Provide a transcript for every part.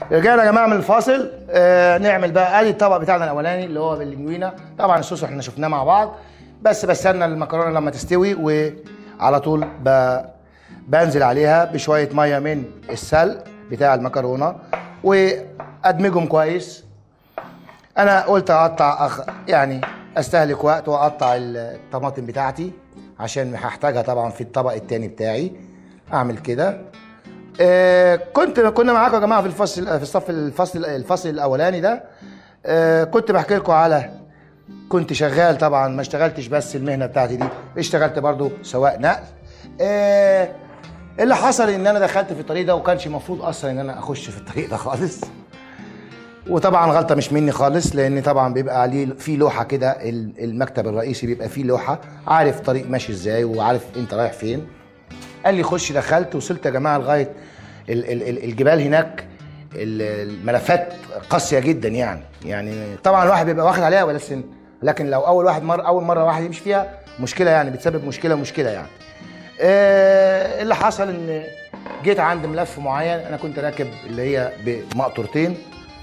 رجعنا يا جماعه من الفاصل آه نعمل بقى ادي الطبق بتاعنا الاولاني اللي هو باللينجوينا طبعا الصوص احنا شفناه مع بعض بس بستنى المكرونه لما تستوي وعلى طول ب... بنزل عليها بشويه ميه من السلق بتاع المكرونه وادمجهم كويس انا قلت اقطع أخ... يعني استهلك وقت واقطع الطماطم بتاعتي عشان هحتاجها طبعا في الطبق التاني بتاعي اعمل كده آه كنت كنا معاكم يا جماعه في الفصل في الصف الفصل الفصل الاولاني ده آه كنت بحكي لكم على كنت شغال طبعا ما اشتغلتش بس المهنه بتاعتي دي اشتغلت برضو سواق نقل آه اللي حصل ان انا دخلت في الطريق ده وكانش المفروض اصلا ان انا اخش في الطريق ده خالص وطبعا غلطه مش مني خالص لان طبعا بيبقى عليه في لوحه كده ال- المكتب الرئيسي بيبقى فيه لوحه عارف طريق ماشي ازاي وعارف انت رايح فين قال لي خش دخلت وصلت يا جماعه لغايه ال- ال- ال- الجبال هناك ال- الملفات قاسيه جدا يعني يعني طبعا الواحد بيبقى واخد عليها بس لكن لو اول واحد مره اول مره واحد يمشي فيها مشكله يعني بتسبب مشكله مشكله يعني آه، اللي حصل ان جيت عند ملف معين انا كنت راكب اللي هي بمقطورتين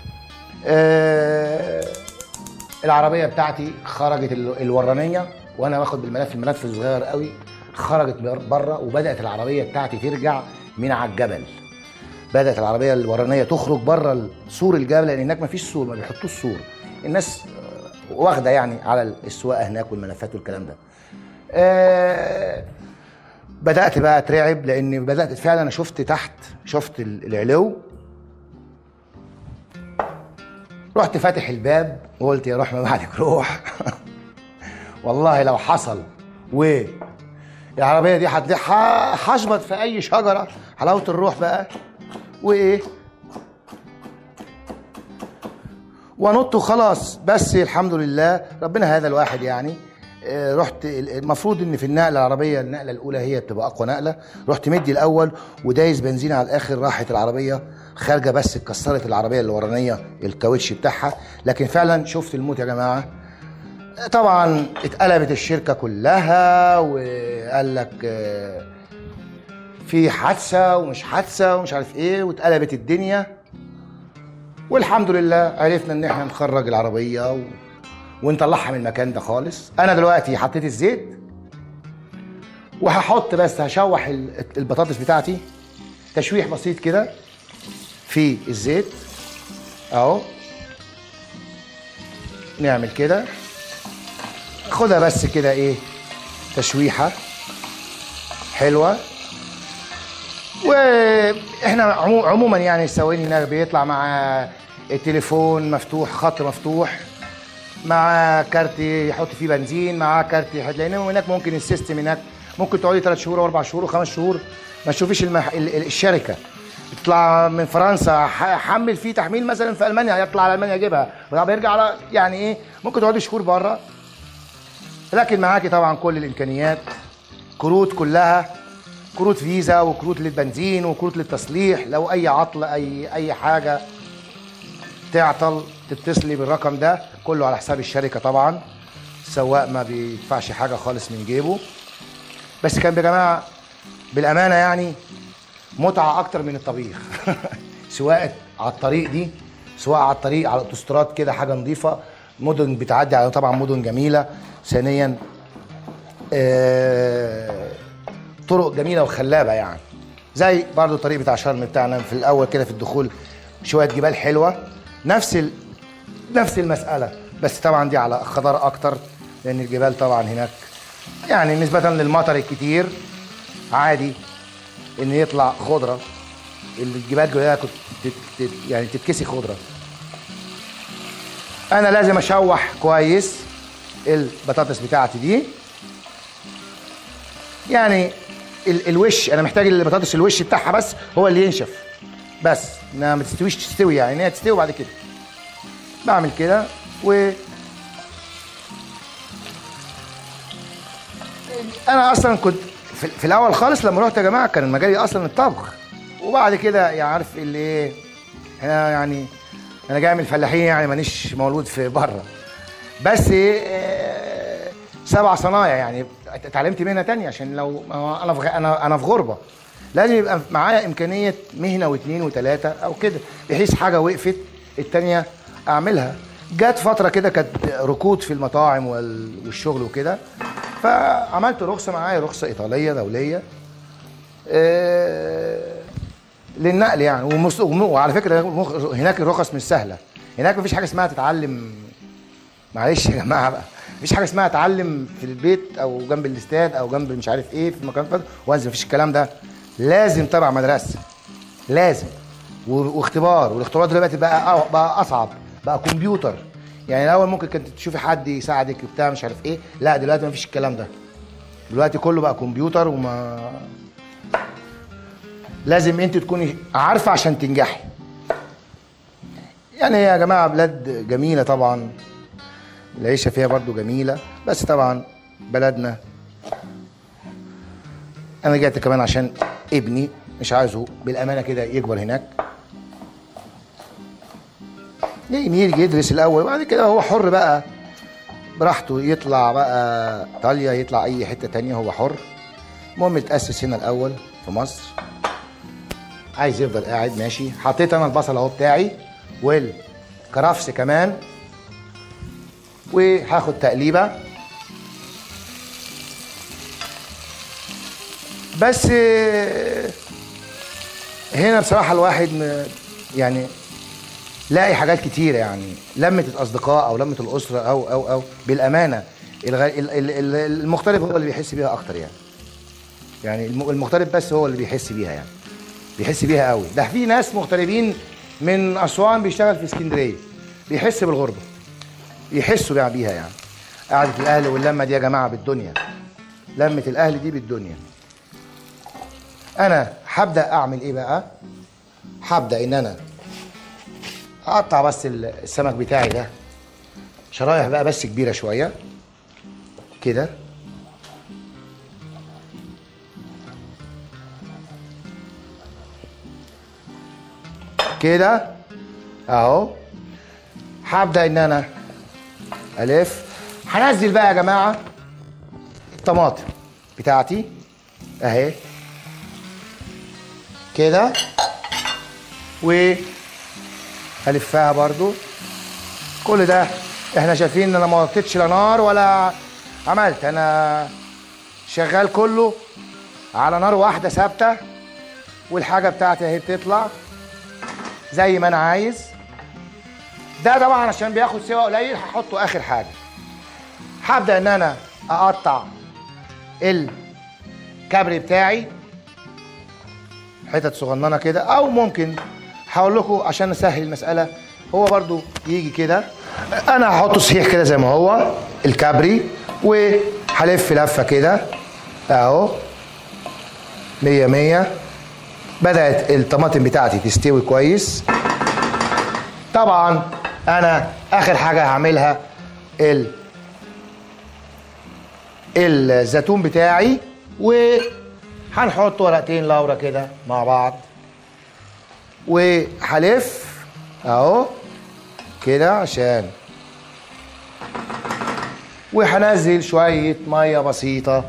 آه، العربيه بتاعتي خرجت ال- الورانيه وانا واخد بالملف الملف صغير قوي خرجت بره وبدات العربيه بتاعتي ترجع من على الجبل بدات العربيه الورانيه تخرج بره سور الجبل لان هناك ما فيش سور ما بيحطوش سور الناس آه، واخده يعني على السواقه هناك والملفات والكلام ده آه، بدات بقى اترعب لان بدات فعلا انا شفت تحت شفت ال- العلو رحت فاتح الباب وقلت يا روح ما بعدك روح والله لو حصل و العربيه دي هت- ح- هشبط في اي شجره حلاوه الروح بقى وايه ونط وخلاص بس الحمد لله ربنا هذا الواحد يعني آه، رحت ال- المفروض ان في النقله العربيه النقله الاولى هي بتبقى اقوى نقله رحت مدي الاول ودايس بنزين على الاخر راحت العربيه خارجه بس اتكسرت العربيه الورانيه الكاوتش بتاعها لكن فعلا شفت الموت يا جماعه طبعا اتقلبت الشركه كلها وقال لك آه، في حادثه ومش حادثه ومش عارف ايه واتقلبت الدنيا والحمد لله عرفنا ان احنا نخرج العربيه و... ونطلعها من المكان ده خالص انا دلوقتي حطيت الزيت وهحط بس هشوح ال- البطاطس بتاعتي تشويح بسيط كده في الزيت اهو نعمل كده خدها بس كده ايه تشويحه حلوه واحنا عمو- عموما يعني السواقين هناك بيطلع مع التليفون مفتوح خط مفتوح مع كارت يحط فيه بنزين مع كارت يحط لان هناك ممكن السيستم هناك ممكن تقعدي ثلاث شهور واربع شهور وخمس شهور ما تشوفيش المح... ال- ال- الشركه تطلع من فرنسا ح- حمل فيه تحميل مثلا في المانيا يطلع على المانيا يجيبها وبعد يرجع على يعني ايه ممكن تقعدي شهور بره لكن معاكي طبعا كل الامكانيات كروت كلها كروت فيزا وكروت للبنزين وكروت للتصليح لو اي عطل اي اي حاجه تعطل تتصلي بالرقم ده كله على حساب الشركه طبعا السواق ما بيدفعش حاجه خالص من جيبه بس كان يا جماعه بالامانه يعني متعه اكتر من الطبيخ سواقه على الطريق دي سواقه على الطريق على الاوتوستراد كده حاجه نظيفه مدن بتعدي على طبعا مدن جميله ثانيا آه طرق جميله وخلابه يعني زي برضو الطريق بتاع شرم بتاعنا في الاول كده في الدخول شويه جبال حلوه نفس ال... نفس المساله بس طبعا دي على خضار اكتر لان الجبال طبعا هناك يعني نسبه للمطر الكتير عادي ان يطلع خضره الجبال كلها كنت تت... تت... يعني تتكسي خضره انا لازم اشوح كويس البطاطس بتاعتي دي يعني ال... الوش انا محتاج البطاطس الوش بتاعها بس هو اللي ينشف بس انها ما تستويش تستوي يعني ان هي تستوي بعد كده بعمل كده و انا اصلا كنت في, في الاول خالص لما رحت يا جماعه كان مجالي اصلا الطبخ وبعد كده يعني عارف اللي ايه احنا يعني انا جاي من الفلاحين يعني مانيش مولود في بره بس إيه سبع صنايع يعني اتعلمت مهنه تانية عشان لو ما هو انا في غ- انا انا في غربه لازم يبقى معايا امكانيه مهنه واثنين وثلاثه او كده بحيث حاجه وقفت التانيه اعملها جت فتره كده كانت ركود في المطاعم وال- والشغل وكده فعملت رخصه معايا رخصه ايطاليه دوليه آه، للنقل يعني ومس... وم- وعلى فكره مخ- هناك الرخص مش سهله هناك مفيش حاجه اسمها تتعلم معلش يا جماعه بقى مفيش حاجه اسمها اتعلم في البيت او جنب الاستاد او جنب مش عارف ايه في مكان فاضي وانزل مفيش الكلام ده لازم تبع مدرسه لازم و- واختبار والاختبارات دلوقتي بقى أو- بقى اصعب بقى كمبيوتر يعني الاول ممكن كنت تشوفي حد يساعدك بتاع مش عارف ايه لا دلوقتي مفيش الكلام ده دلوقتي كله بقى كمبيوتر وما لازم انت تكوني عارفه عشان تنجحي يعني يا جماعه بلاد جميله طبعا العيشه فيها برضو جميله بس طبعا بلدنا انا جيت كمان عشان ابني مش عايزه بالامانه كده يكبر هناك يجي يدرس الاول وبعد كده هو حر بقى براحته يطلع بقى ايطاليا يطلع اي حته تانية هو حر المهم يتاسس هنا الاول في مصر عايز يفضل قاعد ماشي حطيت انا البصل اهو بتاعي والكرفس كمان وهاخد تقليبه بس آه، هنا بصراحه الواحد م- يعني لاقي حاجات كتيره يعني لمه الاصدقاء او لمه الاسره او او او بالامانه الغ... ال- ال- ال- المغترب هو اللي بيحس بيها اكتر يعني يعني الم- المغترب بس هو اللي بيحس بيها يعني بيحس بيها قوي ده في ناس مغتربين من اسوان بيشتغل في اسكندريه بيحس بالغربه يحسوا بقى بيها يعني قعدة الأهل واللمة دي يا جماعة بالدنيا لمة الأهل دي بالدنيا أنا هبدأ أعمل إيه بقى؟ هبدأ إن أنا أقطع بس ال- السمك بتاعي ده شرايح بقى بس كبيرة شوية كده كده أهو هبدأ إن أنا الف هنزل بقى يا جماعه الطماطم بتاعتي اهي كده و هلفها برضو كل ده احنا شايفين ان انا ما وطيتش لا نار ولا عملت انا شغال كله على نار واحده ثابته والحاجه بتاعتي اهي بتطلع زي ما انا عايز ده طبعا عشان بياخد سوا قليل هحطه اخر حاجه هبدا ان انا اقطع الكابري بتاعي حتت صغننه كده او ممكن هقول لكم عشان نسهل المساله هو برضو يجي كده انا هحطه صحيح كده زي ما هو الكابري وهلف لفه كده اهو مية مية بدأت الطماطم بتاعتي تستوي كويس طبعا انا اخر حاجه هعملها ال الزيتون بتاعي وهنحط ورقتين لورا كده مع بعض وهلف اهو كده عشان وهنزل شويه ميه بسيطه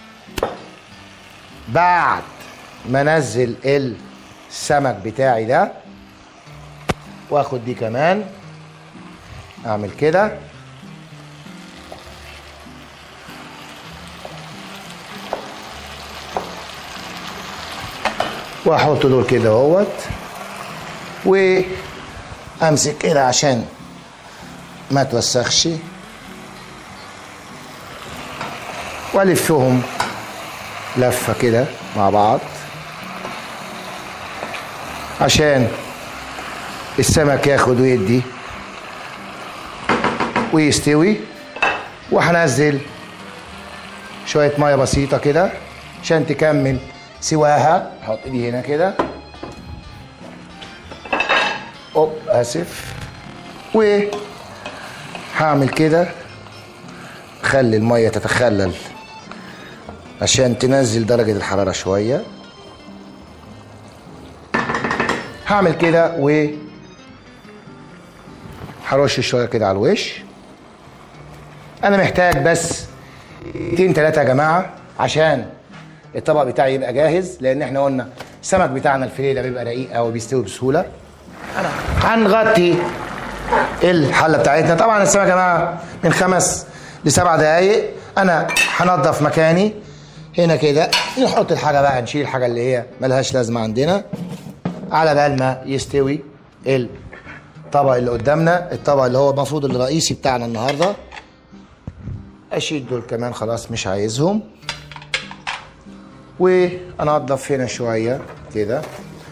بعد ما انزل السمك بتاعي ده واخد دي كمان اعمل كده واحط دول كده اهوت وامسك كده عشان ما توسخش والفهم لفه كده مع بعض عشان السمك ياخد ويدي ويستوي وهنزل شويه ميه بسيطه كده عشان تكمل سواها احط دي هنا كده اوب اسف و هعمل كده خلي الميه تتخلل عشان تنزل درجه الحراره شويه هعمل كده و هرش شويه كده على الوش انا محتاج بس دقيقتين تلاتة يا جماعه عشان الطبق بتاعي يبقى جاهز لان احنا قلنا السمك بتاعنا الفيليه ده بيبقى رقيق قوي بيستوي بسهوله انا هنغطي الحله بتاعتنا طبعا السمك يا جماعه من خمس لسبع دقائق انا هنضف مكاني هنا كده نحط الحاجه بقى نشيل الحاجه اللي هي ملهاش لازمه عندنا على بال ما يستوي الطبق اللي قدامنا الطبق اللي هو المفروض الرئيسي بتاعنا النهارده اشيل دول كمان خلاص مش عايزهم وانضف هنا شويه كده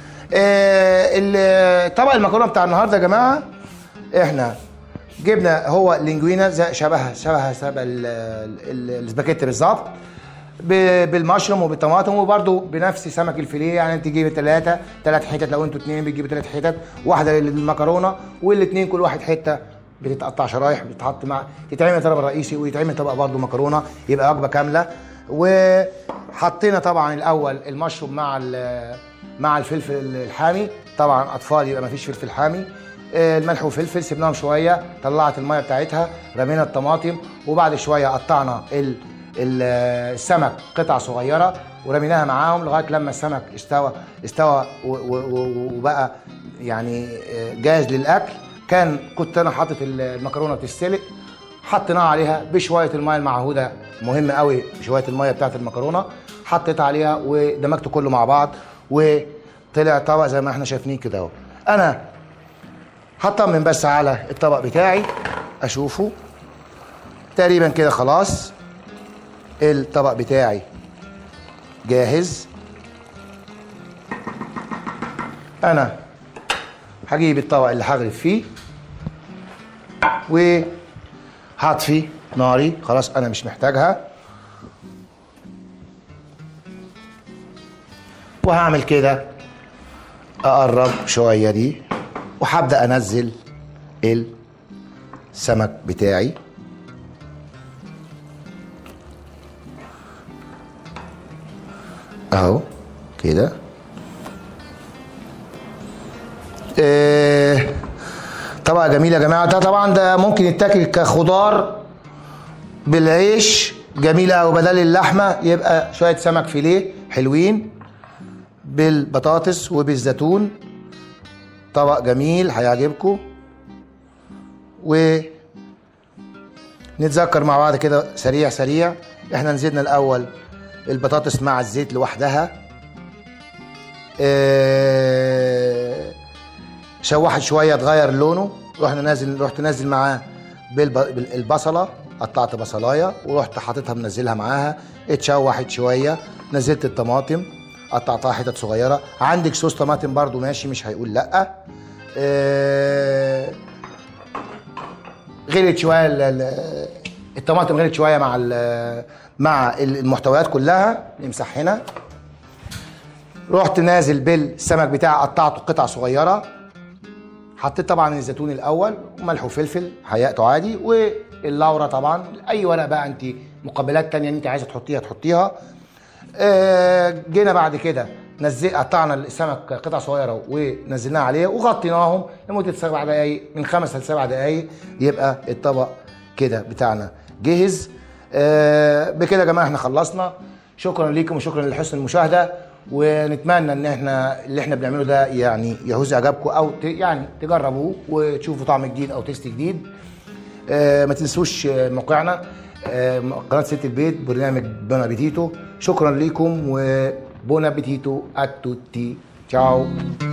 آه طبق المكرونه بتاع النهارده يا جماعه احنا جبنا هو لينجوينا زي شبه شبه شبه ال- ال- السباكيتي بالظبط ب- بالمشروم وبالطماطم وبرده بنفس سمك الفيليه يعني انت تجيبي ثلاثه ثلاث حتت لو انتوا اثنين بتجيبوا ثلاث حتت واحده للمكرونه والاثنين كل واحد حته بتتقطع شرايح بتتحط مع تتعمل طبق رئيسي ويتعمل طبق برده مكرونه يبقى وجبه كامله وحطينا طبعا الاول المشروم مع ال- مع الفلفل الحامي طبعا اطفال يبقى ما فيش فلفل حامي آه، الملح والفلفل سيبناهم شويه طلعت الميه بتاعتها رمينا الطماطم وبعد شويه قطعنا ال ال- السمك قطع صغيره ورميناها معاهم لغايه لما السمك استوى استوى و- و- و- وبقى يعني آه، جاهز للاكل كان كنت انا حاطط المكرونه تستلق حطيناها عليها بشويه الميه المعهوده مهم قوي شويه الميه بتاعت المكرونه حطيت عليها ودمجت كله مع بعض وطلع طبق زي ما احنا شايفين كده اهو انا هطمن بس على الطبق بتاعي اشوفه تقريبا كده خلاص الطبق بتاعي جاهز انا هجيب الطبق اللي هغرف فيه وهطفي ناري خلاص انا مش محتاجها وهعمل كده اقرب شويه دي وهبدا انزل السمك بتاعي اهو كده إيه طبق جميل يا جماعه ده طبعا ده ممكن يتاكل كخضار بالعيش جميل قوي بدل اللحمه يبقى شويه سمك فيليه حلوين بالبطاطس وبالزيتون طبق جميل هيعجبكم و نتذكر مع بعض كده سريع سريع احنا نزلنا الاول البطاطس مع الزيت لوحدها اه شوحت شويه اتغير لونه رحنا نازل رحت نازل معاه بالب- بالبصله قطعت بصلايه ورحت حاططها منزلها معاها اتشوحت شويه نزلت الطماطم قطعتها حتت صغيره عندك صوص طماطم برضو ماشي مش هيقول لا اه غلت شويه ال- ال- الطماطم غلت شويه مع ال- مع المحتويات كلها نمسح هنا رحت نازل بالسمك بتاعي قطعته قطع صغيره حطيت طبعا الزيتون الاول وملح وفلفل حياته عادي واللورا طبعا اي ورق بقى انت مقبلات تانية انت عايزه تحطيها تحطيها آه، جينا بعد كده نزل قطعنا السمك قطع صغيره ونزلناها عليه وغطيناهم لمده سبع دقائق من خمس لسبع دقائق يبقى الطبق كده بتاعنا جهز آه، بكده يا جماعه احنا خلصنا شكرا ليكم وشكرا لحسن المشاهده ونتمنى ان احنا اللي احنا بنعمله ده يعني يهز اعجابكم او ت- يعني تجربوه وتشوفوا طعم جديد او تيست جديد آه، ما تنسوش آه، موقعنا آه، قناه ست البيت برنامج بون ابيتيتو شكرا لكم وبون ابيتيتو اتوتي تشاو